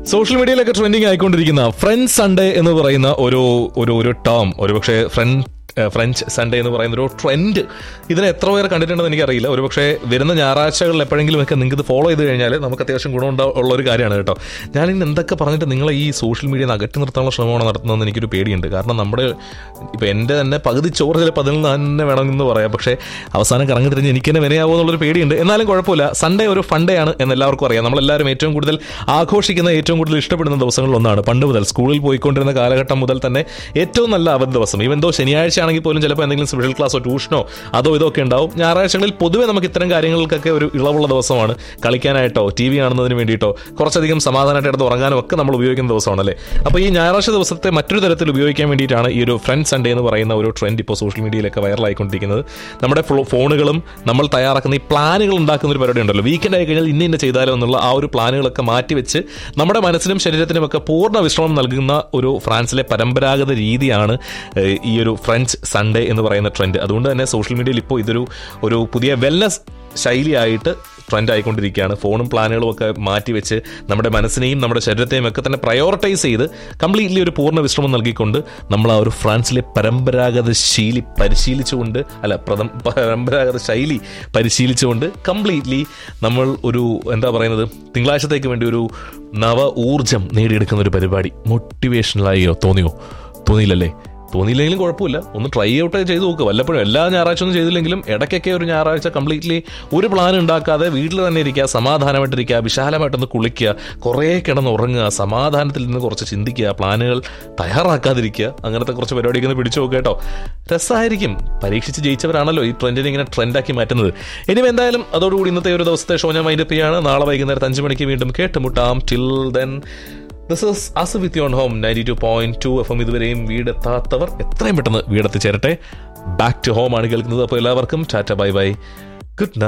social മീഡിയയിലൊക്കെ trending ആയിക്കൊണ്ടിരിക്കുന്ന friends Sunday എന്ന് പറയുന്ന ഒരു ഒരു ഒരു ടേം ഒരുപക്ഷെ ഫ്രണ്ട് ഫ്രഞ്ച് സൺഡേ എന്ന് പറയുന്ന ഒരു ട്രെൻഡ് ഇതിനെ എത്ര പേർ കണ്ടിട്ടുണ്ടെന്ന് എനിക്കറിയില്ല ഒരുപക്ഷെ വരുന്ന ഞായറാഴ്ചകളിൽ എപ്പോഴെങ്കിലും ഒക്കെ നിങ്ങൾക്ക് ഇത് ഫോളോ ചെയ്ത് കഴിഞ്ഞാൽ നമുക്ക് അത്യാവശ്യം ഗുണമുണ്ടാ ഉള്ള ഒരു കാര്യമാണ് കേട്ടോ ഞാൻ ഇന്ന് എന്തൊക്കെ പറഞ്ഞിട്ട് നിങ്ങളെ ഈ സോഷ്യൽ മീഡിയ അകറ്റി നിർത്താനുള്ള ശ്രമമാണ് നടത്തുന്നതെന്ന് എനിക്കൊരു പേടിയുണ്ട് കാരണം നമ്മുടെ ഇപ്പം എൻ്റെ തന്നെ പകുതി ചോറ് ചിലപ്പോൾ അതിൽ നിന്ന് തന്നെ വേണമെന്ന് പറയാം പക്ഷേ അവസാനം കറങ്ങി തിരിഞ്ഞ് എനിക്ക് തന്നെ വിനയാവോ എന്നുള്ളൊരു പേടിയുണ്ട് എന്നാലും കുഴപ്പമില്ല സൺഡേ ഒരു ഫണ്ടേ ആണ് എന്ന് എല്ലാവർക്കും അറിയാം നമ്മളെല്ലാവരും ഏറ്റവും കൂടുതൽ ആഘോഷിക്കുന്ന ഏറ്റവും കൂടുതൽ ഇഷ്ടപ്പെടുന്ന ദിവസങ്ങളിൽ ഒന്നാണ് പണ്ട് മുതൽ സ്കൂളിൽ പോയിക്കൊണ്ടിരുന്ന കാലഘട്ടം മുതൽ തന്നെ ഏറ്റവും നല്ല അവധി ദിവസം ഈവൻ ദോ ശനിയാഴ്ച ആണെങ്കിൽ പോലും ചിലപ്പോൾ എന്തെങ്കിലും സ്പെഷ്യൽ ക്ലാസ്സോ ട്യൂഷനോ അതോ ഇതോ ഒക്കെ ഉണ്ടാവും ഞായറാഴ്ചകളിൽ പൊതുവെ നമുക്ക് ഇത്തരം കാര്യങ്ങൾക്കൊക്കെ ഒരു ഇളവുള്ള ദിവസമാണ് കളിക്കാനായിട്ടോ ടി വി കാണുന്നതിന് വേണ്ടിയിട്ടോ കുറച്ചധികം സമാധാനമായിട്ട് എടുത്ത് ഉറങ്ങാനും ഒക്കെ നമ്മൾ ഉപയോഗിക്കുന്ന ദിവസമാണല്ലേ അപ്പോൾ ഈ ഞായറാഴ്ച ദിവസത്തെ മറ്റൊരു തരത്തിൽ ഉപയോഗിക്കാൻ വേണ്ടിയിട്ടാണ് ഈ ഒരു ഫ്രണ്ട് സൺഡേ എന്ന് പറയുന്ന ഒരു ട്രെൻഡ് ഇപ്പോൾ സോഷ്യൽ മീഡിയയിലൊക്കെ വൈറലായിക്കൊണ്ടിരിക്കുന്നത് നമ്മുടെ ഫ്ലോ- ഫോണുകളും നമ്മൾ തയ്യാറാക്കുന്ന ഈ പ്ലാനുകൾ ഉണ്ടാക്കുന്ന ഒരു പരിപാടി ഉണ്ടല്ലോ വീക്കെൻഡ് ആയി കഴിഞ്ഞാൽ ഇന്ന ഇന്ന ചെയ്താലോ എന്നുള്ള ആ ഒരു പ്ലാനുകളൊക്കെ മാറ്റിവെച്ച് നമ്മുടെ മനസ്സിനും ശരീരത്തിനും ഒക്കെ പൂർണ്ണ വിശ്രമം നൽകുന്ന ഒരു ഫ്രാൻസിലെ പരമ്പരാഗത രീതിയാണ് ഏഹ്, ഈ ഒരു ഫ്രഞ്ച് സൺഡേ എന്ന് പറയുന്ന ട്രെൻഡ് അതുകൊണ്ട് തന്നെ സോഷ്യൽ മീഡിയയിൽ ഇപ്പോൾ ഇതൊരു ഒരു പുതിയ വെൽനസ് ശൈലിയായിട്ട് ട്രെൻഡ് ആയിക്കൊണ്ടിരിക്കുകയാണ് ഫോണും പ്ലാനുകളും ഒക്കെ മാറ്റിവെച്ച് നമ്മുടെ മനസ്സിനെയും നമ്മുടെ ശരീരത്തെയും ഒക്കെ തന്നെ പ്രയോറിറ്റൈസ് ചെയ്ത് കംപ്ലീറ്റ്ലി ഒരു പൂർണ്ണ വിശ്രമം നൽകിക്കൊണ്ട് നമ്മൾ ആ ഒരു ഫ്രാൻസിലെ പരമ്പരാഗത ശൈലി പരിശീലിച്ചുകൊണ്ട് അല്ല പ്രഥം പരമ്പരാഗത ശൈലി പരിശീലിച്ചുകൊണ്ട് കംപ്ലീറ്റ്ലി നമ്മൾ ഒരു എന്താ പറയുന്നത് തിങ്കളാഴ്ചത്തേക്ക് വേണ്ടി ഒരു നവ ഊർജം നേടിയെടുക്കുന്ന ഒരു പരിപാടി മോട്ടിവേഷണലായോ തോന്നിയോ തോന്നിയില്ലല്ലേ തോന്നിയില്ലെങ്കിലും കുഴപ്പമില്ല ഒന്ന് ട്രൈ ഔട്ട് ചെയ്ത് നോക്കുക വല്ലപ്പോഴും എല്ലാ ഞായറാഴ്ച ഒന്നും ചെയ്തില്ലെങ്കിലും ഇടയ്ക്കൊക്കെ ഒരു ഞായറാഴ്ച കംപ്ലീറ്റ്ലി ഒരു പ്ലാൻ ഉണ്ടാക്കാതെ വീട്ടിൽ തന്നെ ഇരിക്കുക സമാധാനമായിട്ടിരിക്കുക വിശാലമായിട്ടൊന്ന് കുളിക്കുക കുറേ കിടന്ന് ഉറങ്ങുക സമാധാനത്തിൽ നിന്ന് കുറച്ച് ചിന്തിക്കുക പ്ലാനുകൾ തയ്യാറാക്കാതിരിക്കുക അങ്ങനത്തെ കുറച്ച് പരിപാടിയൊക്കെ ഒന്ന് പിടിച്ചു നോക്കുക കേട്ടോ രസമായിരിക്കും പരീക്ഷിച്ച് ജയിച്ചവരാണല്ലോ ഈ ട്രെൻഡിനെ ഇങ്ങനെ ട്രെൻഡാക്കി മാറ്റുന്നത് ഇനി എന്തായാലും അതോടുകൂടി ഇന്നത്തെ ഒരു ദിവസത്തെ ഷോ ഞാൻ മൈൻഡപ്പ് ചെയ്യാണ് നാളെ വൈകുന്നേരത്ത് അഞ്ച് മണിക്ക് വീണ്ടും കേട്ടുമുട്ടാം till then this is us with your home ninety two point two F M ഇതുവരെയും വീടെത്താത്തവർ എത്രയും പെട്ടെന്ന് വീടെത്തിച്ചേരട്ടെ ബാക്ക് ടു ഹോം ആണ് കേൾക്കുന്നത് അപ്പോൾ എല്ലാവർക്കും tata bye bye good night